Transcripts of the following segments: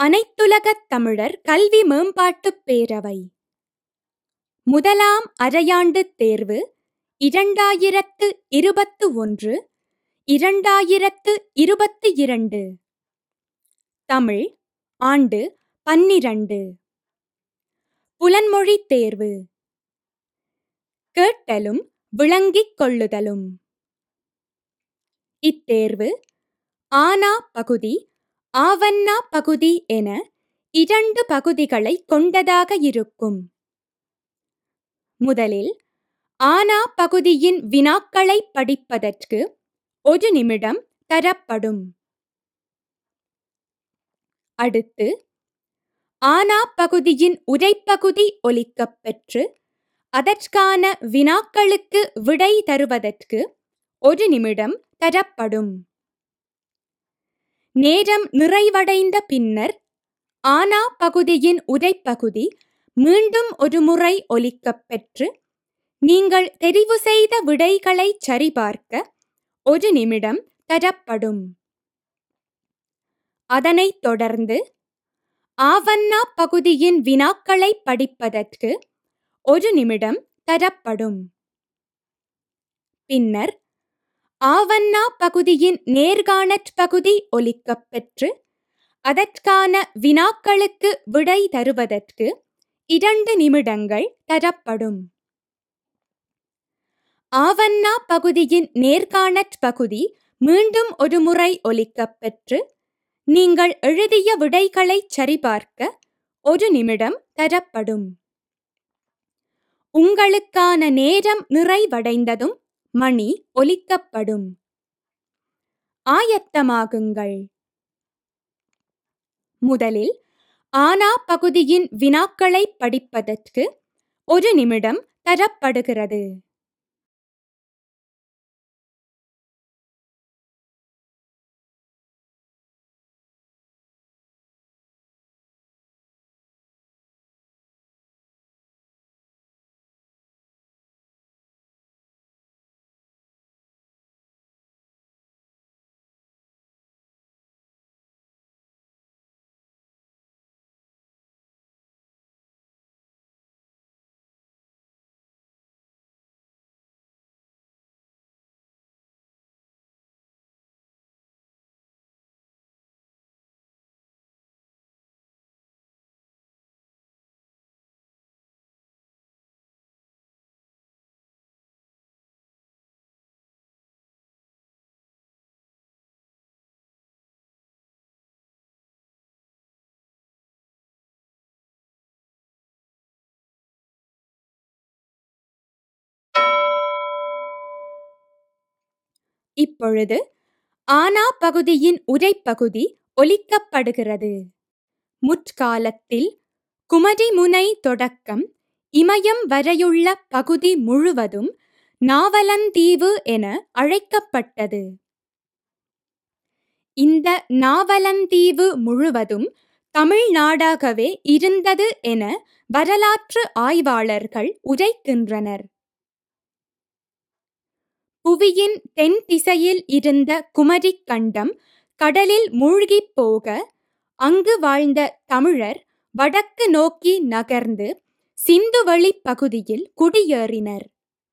அனைத்துலகத் தமிழர் கல்வி மேம்பாட்டுப் பேரவை முதலாம் அரையாண்டுத் தேர்வு இரண்டாயிரத்து இருபத்து ஒன்று இரண்டாயிரத்து இருபத்து இரண்டு தமிழ் ஆண்டு பன்னிரண்டு புலன்மொழித் தேர்வு கேட்டலும் விளங்கிக் கொள்ளுதலும் இத்தேர்வு ஆனா பகுதி ஆவன்னா பகுதி என இரண்டு பகுதிகளை கொண்டதாக இருக்கும் முதலில் ஆனா பகுதியின் வினாக்களை படிப்பதற்கு ஒரு நிமிடம் தரப்படும் அடுத்து ஆனா பகுதியின் உரைப்பகுதி ஒலிக்கப் பெற்று அதற்கான வினாக்களுக்கு விடை தருவதற்கு ஒரு நிமிடம் தரப்படும் நேரம் நிறைவடைந்த பின்னர் ஆனா பகுதியின் உரைப்பகுதி மீண்டும் ஒரு முறை ஒலிக்கப் பெற்று நீங்கள் தெரிவு செய்த விடைகளை சரிபார்க்க ஒரு நிமிடம் தரப்படும் அதனைத் தொடர்ந்து ஆவன்னா பகுதியின் வினாக்களை படிப்பதற்கு ஒரு நிமிடம் தரப்படும் பின்னர் ஆவன்னா பகுதியின் நேர்காணற் பகுதி ஒலிக்கப் பெற்று அதற்கான வினாக்களுக்கு விடை தருவதற்கு இரண்டு நிமிடங்கள் தரப்படும் ஆவன்னா பகுதியின் நேர்காணற் பகுதி மீண்டும் ஒரு முறை ஒலிக்கப் பெற்று நீங்கள் எழுதிய விடைகளை சரிபார்க்க ஒரு நிமிடம் தரப்படும் உங்களுக்கான நேரம் நிறைவடைந்ததும் மணி ஒலிக்கப்படும் ஆயத்தமாகுங்கள் முதலில் ஆனா பகுதியின் வினாக்களை படிப்பதற்கு ஒரு நிமிடம் தரப்படுகிறது இப்பொழுது ஆனா பகுதியின் உரைப்பகுதி ஒலிக்கப்படுகிறது முற்காலத்தில் குமரிமுனை தொடக்கம் இமயம் வரையுள்ள பகுதி முழுவதும் நாவலந்தீவு என அழைக்கப்பட்டது இந்த நாவலந்தீவு முழுவதும் தமிழ்நாடாகவே இருந்தது என வரலாற்று ஆய்வாளர்கள் உரைக்கின்றனர் புவியின் தென் திசையில் இருந்த குமரிக் கண்டம் கடலில் மூழ்கிப் போக அங்கு வாழ்ந்த தமிழர் வடக்கு நோக்கி நகர்ந்து சிந்துவெளி பகுதியில் குடியேறினர்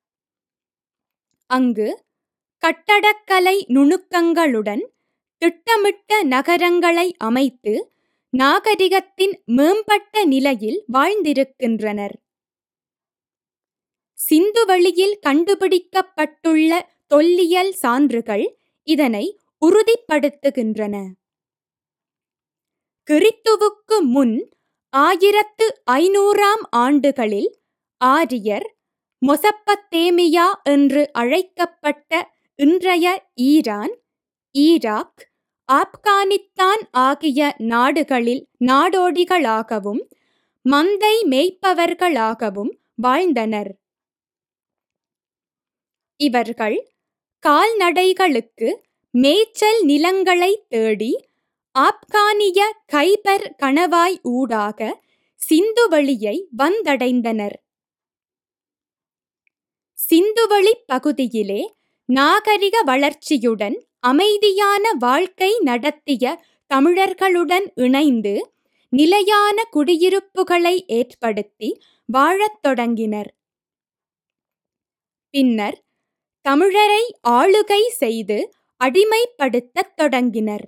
அங்கு கட்டடக்கலை நுணுக்கங்களுடன் திட்டமிட்ட நகரங்களை அமைத்து நாகரிகத்தின் மேம்பட்ட நிலையில் வாழ்ந்திருக்கின்றனர் சிந்துவெளியில் கண்டுபிடிக்கப்பட்டுள்ள தொல்லியல் சான்றுகள் இதனை உறுதிப்படுத்துகின்றன கிறித்துவுக்கு முன் ஆயிரத்து ஐநூறாம் ஆண்டுகளில் ஆரியர் மொசப்பத்தேமியா என்று அழைக்கப்பட்ட இன்றைய ஈரான் ஈராக் ஆப்கானித்தான் ஆகிய நாடுகளில் நாடோடிகளாகவும் மந்தை மேய்ப்பவர்களாகவும் வாழ்ந்தனர் இவர்கள் கால்நடைகளுக்கு மேய்ச்சல் நிலங்களை தேடி ஆப்கானிய கைபர் கணவாய் ஊடாக சிந்துவெளியை வந்தடைந்தனர் சிந்துவெளி பகுதியிலே நாகரிக வளர்ச்சியுடன் அமைதியான வாழ்க்கை நடத்திய தமிழர்களுடன் இணைந்து நிலையான குடியிருப்புகளை ஏற்படுத்தி வாழத் தொடங்கினர் பின்னர் தமிழரை ஆளுகை செய்து அடிமைப்படுத்தத் தொடங்கினர்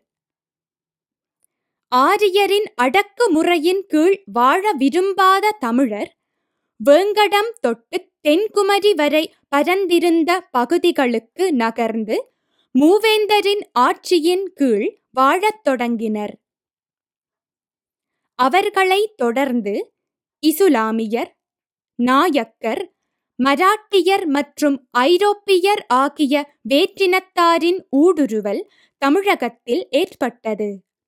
ஆரியரின் அடக்குமுறையின் கீழ் வாழ விரும்பாத தமிழர் வேங்கடம் தொட்டு தென்குமரி வரை பரந்திருந்த பகுதிகளுக்கு நகர்ந்து மூவேந்தரின் ஆட்சியின் கீழ் வாழத் தொடங்கினர் அவர்களை தொடர்ந்து இசுலாமியர் நாயக்கர் மராட்டியர் மற்றும் ஐரோப்பியர் ஆகிய வேற்றினத்தாரின் ஊடுருவல் தமிழகத்தில் ஏற்பட்டது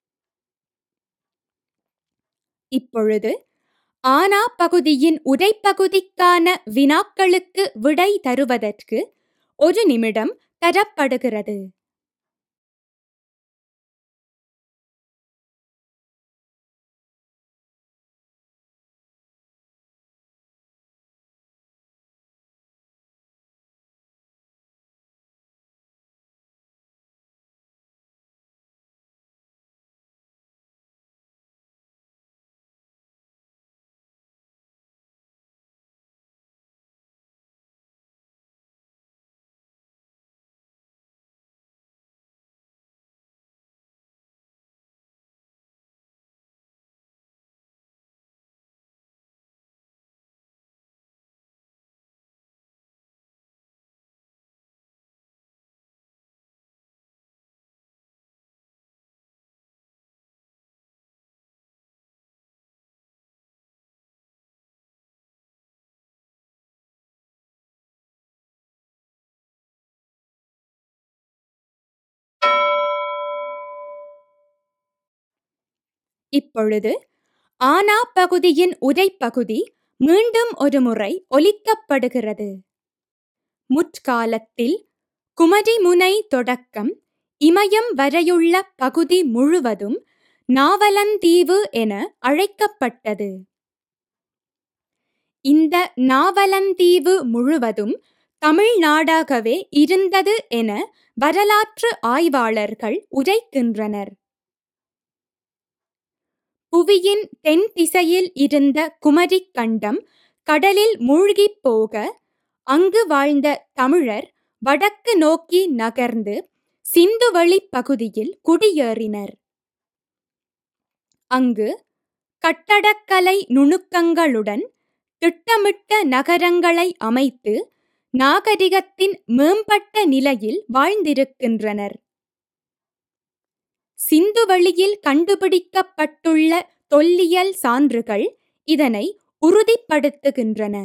இப்பொழுது ஆனா பகுதியின் உரைப்பகுதிக்கான வினாக்களுக்கு விடை தருவதற்கு ஒரு நிமிடம் தரப்படுகிறது இப்பொழுது ஆனா பகுதியின் உரைப்பகுதி மீண்டும் ஒரு முறை ஒலிக்கப்படுகிறது முற்காலத்தில் குமரிமுனை தொடக்கம் இமயம் வரையுள்ள பகுதி முழுவதும் நாவலந்தீவு என அழைக்கப்பட்டது இந்த நாவலந்தீவு முழுவதும் தமிழ்நாடாகவே இருந்தது என வரலாற்று ஆய்வாளர்கள் உரைக்கின்றனர் புவியின் தென் திசையில் இருந்த குமரிக் கண்டம் கடலில் மூழ்கிப் போக அங்கு வாழ்ந்த தமிழர் வடக்கு நோக்கி நகர்ந்து சிந்துவெளி பகுதியில் குடியேறினர் அங்கு கட்டடக்கலை நுணுக்கங்களுடன் திட்டமிட்ட நகரங்களை அமைத்து நாகரிகத்தின் மேம்பட்ட நிலையில் வாழ்ந்திருக்கின்றனர் சிந்துவெளியில் கண்டுபிடிக்கப்பட்டுள்ள தொல்லியல் சான்றுகள் இதனை உறுதிப்படுத்துகின்றன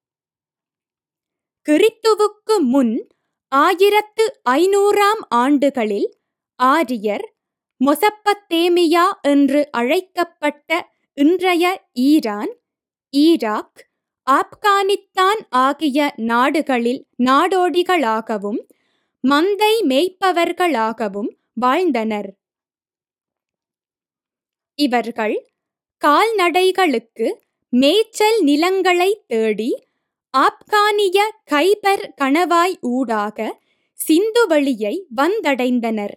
கிறித்துவுக்கு முன் ஆயிரத்து ஐநூறாம் ஆண்டுகளில் ஆரியர் மொசப்பத்தேமியா என்று அழைக்கப்பட்ட இன்றைய ஈரான் ஈராக் ஆப்கானித்தான் ஆகிய நாடுகளில் நாடோடிகளாகவும் மந்தை மேய்ப்பவர்களாகவும் வாழ்ந்தனர் இவர்கள் கால்நடைகளுக்கு மேய்ச்சல் நிலங்களை தேடி ஆப்கானிய கைபர் கணவாய் ஊடாக சிந்துவெளியை வந்தடைந்தனர்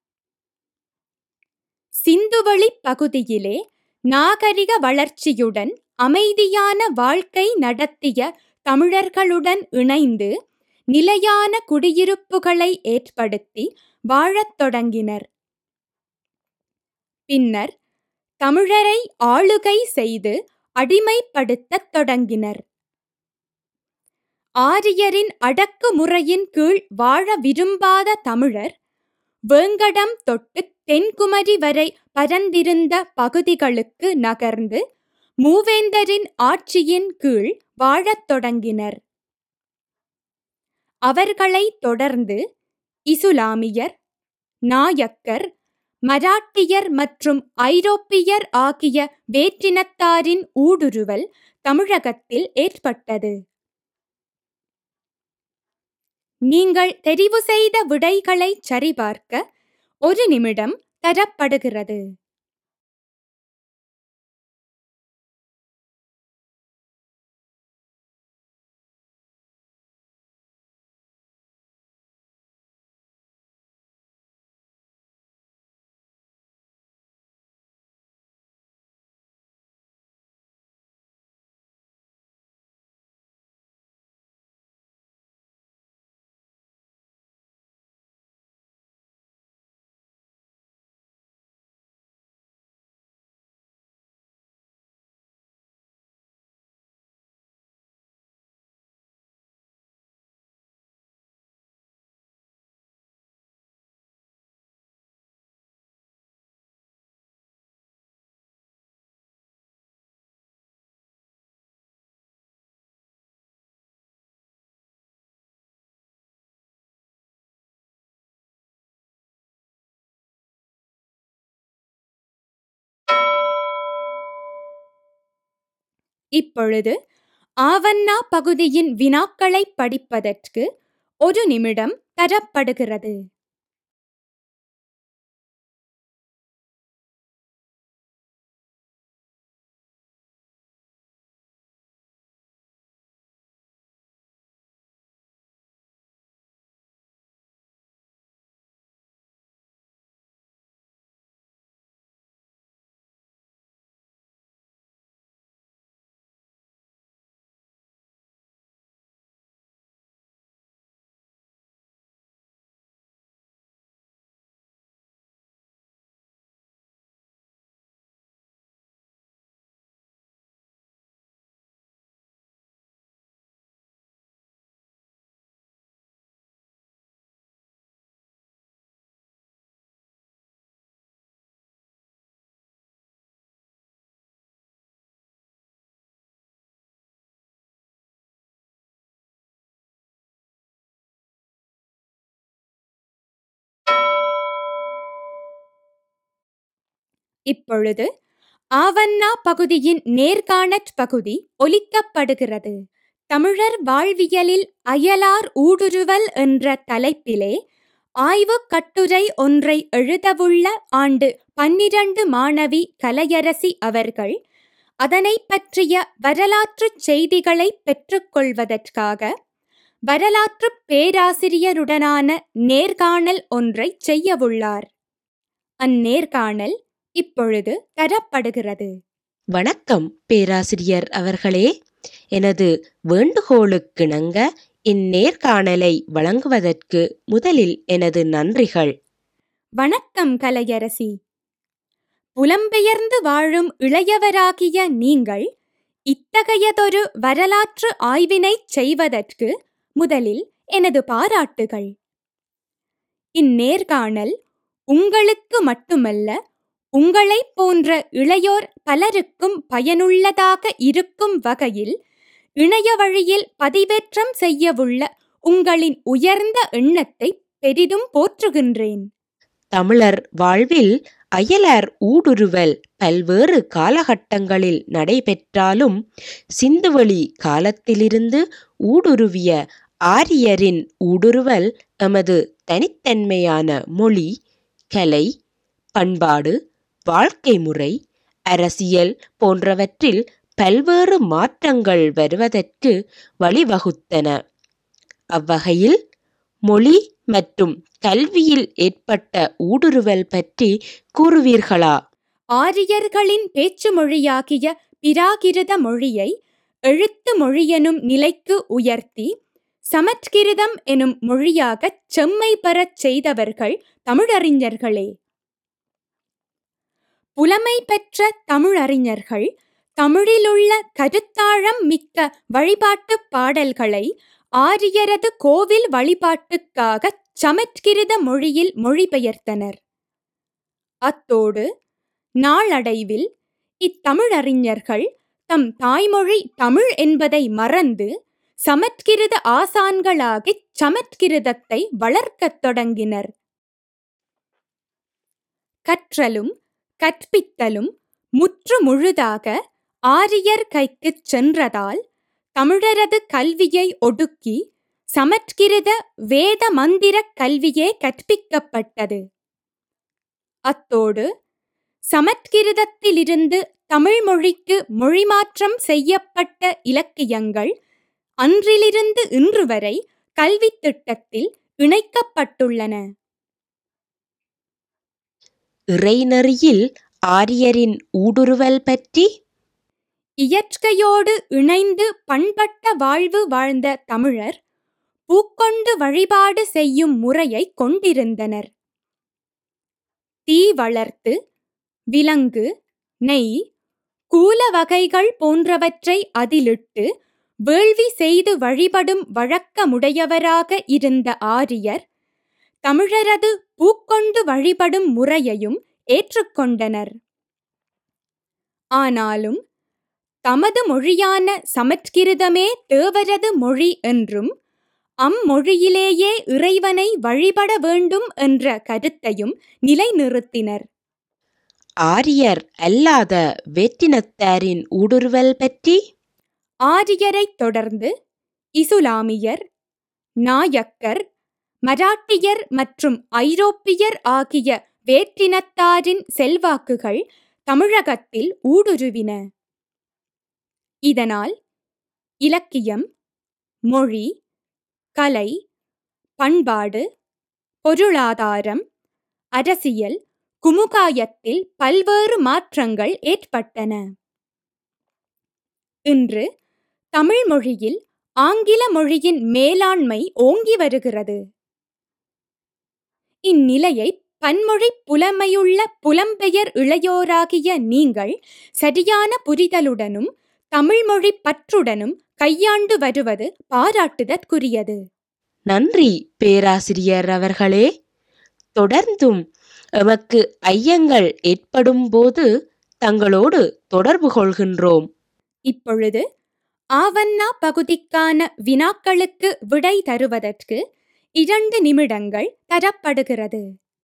சிந்துவெளி பகுதியிலே நாகரிக வளர்ச்சியுடன் அமைதியான வாழ்க்கை நடத்திய தமிழர்களுடன் இணைந்து நிலையான குடியிருப்புகளை ஏற்படுத்தி வாழத் தொடங்கினர் பின்னர் தமிழரை ஆளுகை செய்து அடிமைப்படுத்தத் தொடங்கினர் ஆரியரின் அடக்குமுறையின் கீழ் வாழ விரும்பாத தமிழர் வேங்கடம் தொட்டு தென்குமரி வரை பரந்திருந்த பகுதிகளுக்கு நகர்ந்து மூவேந்தரின் ஆட்சியின் கீழ் வாழத் தொடங்கினர் அவர்களை தொடர்ந்து இசுலாமியர் நாயக்கர் மராட்டியர் மற்றும் ஐரோப்பியர் ஆகிய வேற்றினத்தாரின் ஊடுருவல் தமிழகத்தில் ஏற்பட்டது நீங்கள் தெரிவு செய்த விடைகளை சரிபார்க்க ஒரு நிமிடம் தரப்படுகிறது இப்பொழுது ஆவண்ணா பகுதியின் வினாக்களை படிப்பதற்கு ஒரு நிமிடம் தரப்படுகிறது இப்பொழுது ஆவண்ணா பகுதியின் நேர்காணற் பகுதி ஒலிக்கப்படுகிறது தமிழர் வாழ்வியலில் அயலார் ஊடுருவல் என்ற தலைப்பிலே ஆய்வுக் கட்டுரை ஒன்றை எழுதவுள்ள ஆண்டு பன்னிரண்டு மாணவி கலையரசி அவர்கள் அதனை பற்றிய வரலாற்றுச் செய்திகளை பெற்றுக்கொள்வதற்காக வரலாற்றுப் பேராசிரியருடனான நேர்காணல் ஒன்றை செய்யவுள்ளார் அந்நேர்காணல் இப்பொழுது தரப்படுகிறது வணக்கம் பேராசிரியர் அவர்களே எனது வேண்டுகோளுக்கிணங்க இந்நேர்காணலை வழங்குவதற்கு முதலில் எனது நன்றிகள் வணக்கம் கலையரசி புலம்பெயர்ந்து வாழும் இளையவராகிய நீங்கள் இத்தகையதொரு வரலாற்று ஆய்வினைச் செய்வதற்கு முதலில் எனது பாராட்டுகள் இந்நேர்காணல் உங்களுக்கு மட்டுமல்ல உங்களைப் போன்ற இளையோர் பலருக்கும் பயனுள்ளதாக இருக்கும் வகையில் இணைய வழியில் பதிவேற்றம் செய்யவுள்ள உங்களின் உயர்ந்த எண்ணத்தை பெரிதும் போற்றுகின்றேன் தமிழர் வாழ்வில் அயலார் ஊடுருவல் பல்வேறு காலகட்டங்களில் நடைபெற்றாலும் சிந்துவெளி காலத்திலிருந்து ஊடுருவிய ஆரியரின் ஊடுருவல் எமது தனித்தன்மையான மொழி கலை பண்பாடு வாழ்க்கை முறை அரசியல் போன்றவற்றில் பல்வேறு மாற்றங்கள் வருவதற்கு வழிவகுத்தன அவ்வகையில் மொழி மற்றும் கல்வியில் ஏற்பட்ட ஊடுருவல் பற்றி கூறுவீர்களா ஆரியர்களின் பேச்சு மொழியாகிய பிராகிருத மொழியை எழுத்து மொழியெனும் நிலைக்கு உயர்த்தி சமற்கிருதம் எனும் மொழியாகச் செம்மை பெறச் செய்தவர்கள் தமிழறிஞர்களே புலமை பெற்ற தமிழறிஞர்கள் தமிழிலுள்ள கருத்தாழம் மிக்க வழிபாட்டுப் பாடல்களை ஆரியரது கோவில் வழிபாட்டுக்காகச் சமற்கிருத மொழியில் மொழிபெயர்த்தனர் அத்தோடு நாளடைவில் இத்தமிழறிஞர்கள் தம் தாய்மொழி தமிழ் என்பதை மறந்து சமற்கிருத ஆசான்களாகிச் சமற்கிருதத்தை வளர்க்கத் தொடங்கினர் கற்றலும் கற்பித்தலும் முற்று முழுதாக ஆரியர் கைக்குச் சென்றதால் தமிழரது கல்வியை ஒடுக்கி சமற்கிருத வேத மந்திர கல்வியே கற்பிக்கப்பட்டது அத்தோடு சமற்கிருதத்திலிருந்து தமிழ் மொழிக்கு மொழிமாற்றம் செய்யப்பட்ட இலக்கியங்கள் அன்றிலிருந்து இன்று வரை கல்வித் திட்டத்தில் இணைக்கப்பட்டுள்ளன இறைநெறியில் ஆரியரின் ஊடுருவல் பற்றி இயற்கையோடு இணைந்து பண்பட்ட வாழ்வு வாழ்ந்த தமிழர் பூக்கொண்டு வழிபாடு செய்யும் முறையை கொண்டிருந்தனர் தீ வளர்த்து விலங்கு நெய் கூல வகைகள் போன்றவற்றை அதிலிட்டு வேள்வி செய்து வழிபடும் வழக்கமுடையவராக இருந்த ஆரியர் தமிழரது பூக்கொண்டு வழிபடும் முறையையும் ஏற்றுக்கொண்டனர் ஆனாலும் தமது மொழியான சமற்கிருதமே தேவரது மொழி என்றும் அம்மொழியிலேயே இறைவனை வழிபட வேண்டும் என்ற கருத்தையும் நிலைநிறுத்தினர் ஆரியர் அல்லாத வேற்றினத்தாரின் ஊடுருவல் பற்றி ஆரியரைத் தொடர்ந்து இசுலாமியர் நாயக்கர் மராட்டியர் மற்றும் ஐரோப்பியர் ஆகிய வேற்றினத்தாரின் செல்வாக்குகள் தமிழகத்தில் ஊடுருவின இதனால் இலக்கியம் மொழி கலை பண்பாடு பொருளாதாரம் அரசியல் குமுகாயத்தில் பல்வேறு மாற்றங்கள் ஏற்பட்டன இன்று தமிழ் மொழியில் ஆங்கில மொழியின் மேலாண்மை ஓங்கி வருகிறது இந்நிலையை பன்மொழி புலமையுள்ள புலம்பெயர் இளையோராகிய நீங்கள் சரியான புரிதலுடனும் தமிழ்மொழி பற்றுடனும் கையாண்டு வருவது பாராட்டுதற்குரியது நன்றி பேராசிரியர் அவர்களே தொடர்ந்தும் எமக்கு ஐயங்கள் ஏற்படும் போது தங்களோடு தொடர்பு கொள்கின்றோம் இப்பொழுது ஆவண்ணா பகுதிக்கான வினாக்களுக்கு விடை தருவதற்கு இரண்டு நிமிடங்கள் தரப்படுகிறது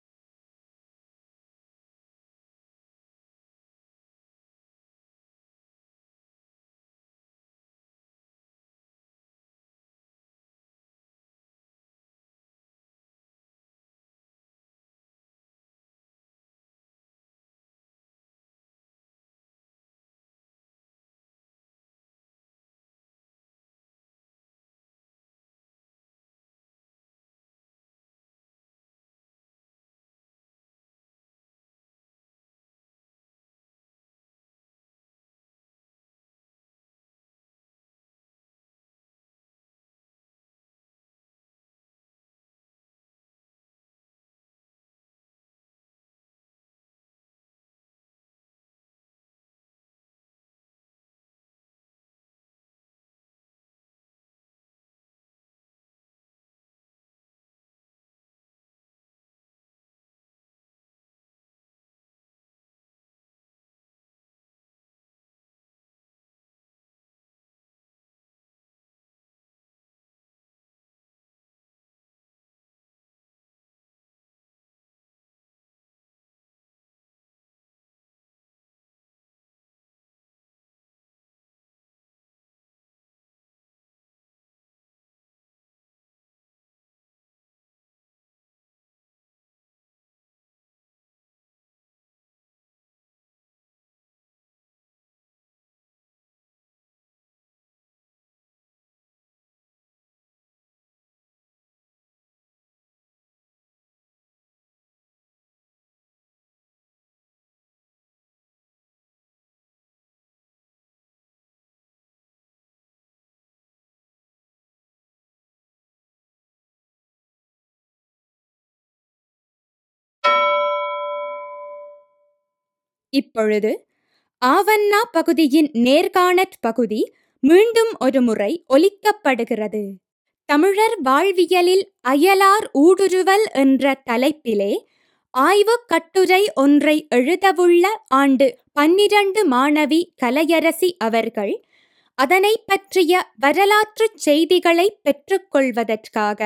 இப்பொழுது ஆவண்ணா பகுதியின் நேர்காணற் பகுதி மீண்டும் ஒருமுறை ஒலிக்கப்படுகிறது தமிழர் வாழ்வியலில் அயலார் ஊடுருவல் என்ற தலைப்பிலே ஆய்வுக் கட்டுரை ஒன்றை எழுதவுள்ள ஆண்டு பன்னிரண்டு மாணவி கலையரசி அவர்கள் அதனைப் பற்றிய வரலாற்றுச் செய்திகளை பெற்றுக்கொள்வதற்காக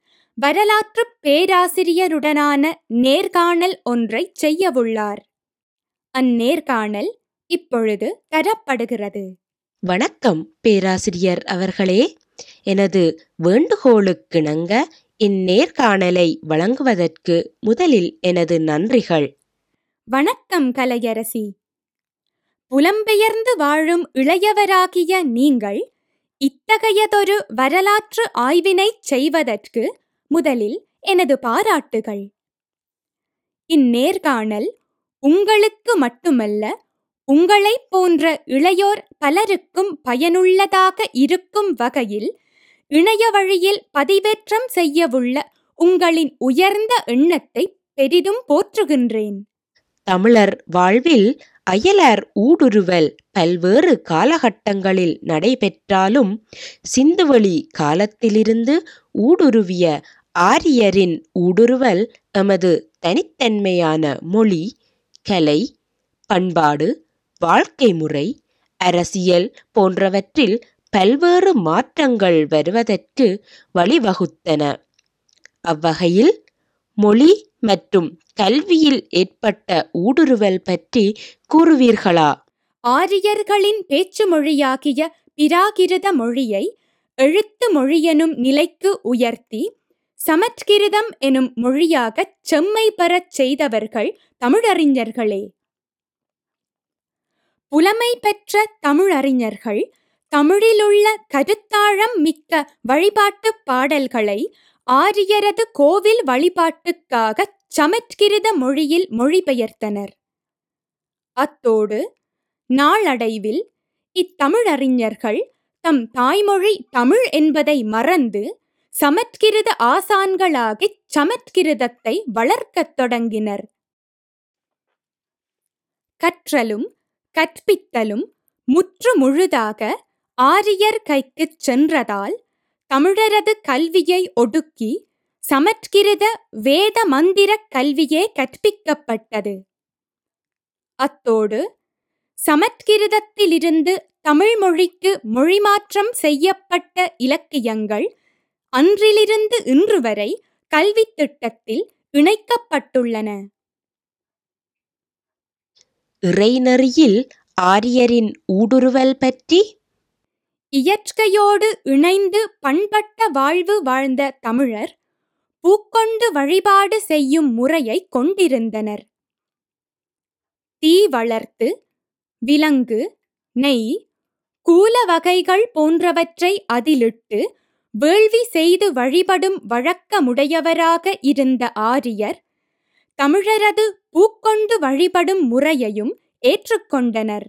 வரலாற்றுப் பேராசிரியருடனான நேர்காணல் ஒன்றை செய்யவுள்ளார் அந்நேர்காணல் இப்பொழுது தரப்படுகிறது வணக்கம் பேராசிரியர் அவர்களே எனது வேண்டுகோளுக்கிணங்க இந்நேர்காணலை வழங்குவதற்கு முதலில் எனது நன்றிகள் வணக்கம் கலையரசி புலம்பெயர்ந்து வாழும் இளையவராகிய நீங்கள் இத்தகையதொரு வரலாற்று ஆய்வினைச் செய்வதற்கு முதலில் எனது பாராட்டுகள் இந்நேர்காணல் உங்களுக்கு மட்டுமல்ல உங்களைப் போன்ற இளையோர் பலருக்கும் பயனுள்ளதாக இருக்கும் வகையில் இணைய வழியில் பதிவேற்றம் செய்யவுள்ள உங்களின் உயர்ந்த எண்ணத்தை பெரிதும் போற்றுகின்றேன் தமிழர் வாழ்வில் அயலார் ஊடுருவல் பல்வேறு காலகட்டங்களில் நடைபெற்றாலும் சிந்துவெளி காலத்திலிருந்து ஊடுருவிய ஆரியரின் ஊடுருவல் எமது தனித்தன்மையான மொழி கலை பண்பாடு வாழ்க்கை முறை அரசியல் போன்றவற்றில் பல்வேறு மாற்றங்கள் வருவதற்கு வழிவகுத்தன அவ்வகையில் மொழி மற்றும் கல்வியில் ஏற்பட்ட ஊடுருவல் பற்றி கூறுவீர்களா ஆரியர்களின் பேச்சு மொழியாகிய பிராகிருத மொழியை எழுத்து மொழியெனும் நிலைக்கு உயர்த்தி சமற்கிருதம் எனும் மொழியாகச் செம்மை பெறச் செய்தவர்கள் தமிழறிஞர்களே புலமை பெற்ற தமிழறிஞர்கள் தமிழிலுள்ள கருத்தாழம் மிக்க வழிபாட்டுப் பாடல்களை ஆரியரது கோவில் வழிபாட்டுக்காகச் சமற்கிருத மொழியில் மொழிபெயர்த்தனர் அத்தோடு நாளடைவில் இத்தமிழறிஞர்கள் தம் தாய்மொழி தமிழ் என்பதை மறந்து சமற்கிருத ஆசான்களாகிச் சமற்கிருதத்தை வளர்க்கத் தொடங்கினர் கற்றலும் கற்பித்தலும் முற்று முழுதாக ஆரியர் கைக்குச் சென்றதால் தமிழரது கல்வியை ஒடுக்கி சமற்கிருத வேத மந்திரக் கல்வியே கற்பிக்கப்பட்டது அத்தோடு சமற்கிருதத்திலிருந்து தமிழ் மொழிக்கு மொழிமாற்றம் செய்யப்பட்ட இலக்கியங்கள் அன்றிலிருந்து இன்று வரை கல்வித் திட்டத்தில் இணைக்கப்பட்டுள்ளன இறைநெறியில் ஆரியரின் ஊடுருவல் பற்றி இயற்கையோடு இணைந்து பண்பட்ட வாழ்வு வாழ்ந்த தமிழர் பூக்கொண்டு வழிபாடு செய்யும் முறையை கொண்டிருந்தனர் தீ வளர்த்து விலங்கு நெய் கூல வகைகள் போன்றவற்றை அதிலிட்டு வேள்வி செய்து வழிபடும் வழக்கமுடையவராக இருந்த ஆரியர் தமிழரது பூக்கொண்டு வழிபடும் முறையையும் ஏற்றுக்கொண்டனர்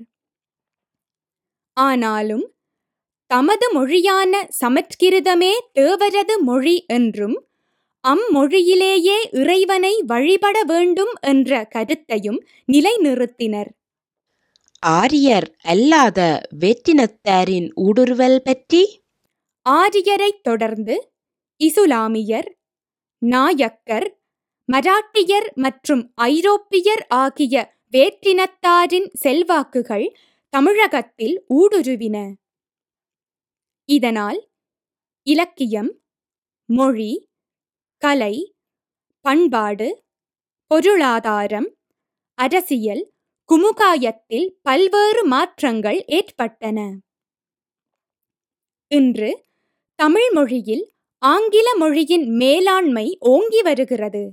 ஆனாலும் தமது மொழியான சமற்கிருதமே தேவரது மொழி என்றும் அம்மொழியிலேயே இறைவனை வழிபட வேண்டும் என்ற கருத்தையும் நிலைநிறுத்தினர் ஆரியர் அல்லாத வேற்றினத்தாரின் ஊடுருவல் பற்றி ஆரியரைத் தொடர்ந்து இசுலாமியர் நாயக்கர் மராட்டியர் மற்றும் ஐரோப்பியர் ஆகிய வேற்றினத்தாரின் செல்வாக்குகள் தமிழகத்தில் ஊடுருவின இதனால் இலக்கியம் மொழி கலை பண்பாடு பொருளாதாரம் அரசியல் குமுகாயத்தில் பல்வேறு மாற்றங்கள் ஏற்பட்டன இன்று தமிழ் மொழியில் ஆங்கில மொழியின் மேலாண்மை ஓங்கி வருகிறது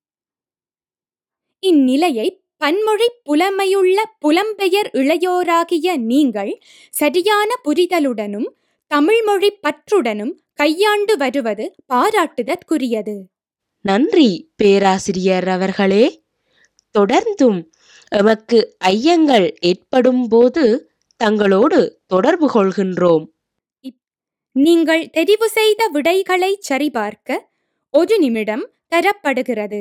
இந்நிலையை பன்மொழி புலமையுள்ள புலம்பெயர் இளையோராகிய நீங்கள் சரியான புரிதலுடனும் தமிழ்மொழி பற்றுடனும் கையாண்டு வருவது பாராட்டுதற்குரியது நன்றி பேராசிரியர் அவர்களே தொடர்ந்தும் எமக்கு ஐயங்கள் ஏற்படும் போது தங்களோடு தொடர்பு கொள்கின்றோம் நீங்கள் தெரிவு செய்த விடைகளை சரிபார்க்க ஒரு நிமிடம் தரப்படுகிறது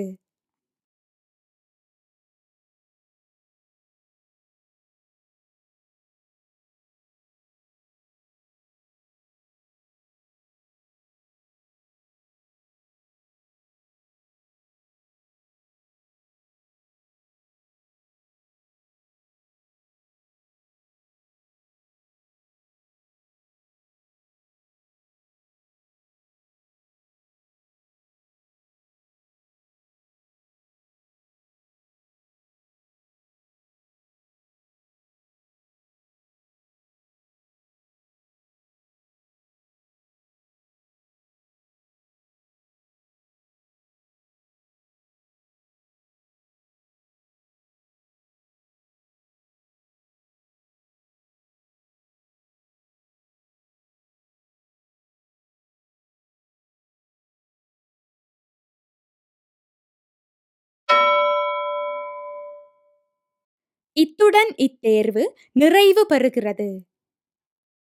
இத்துடன் இத்தேர்வு நிறைவு பெறுகிறது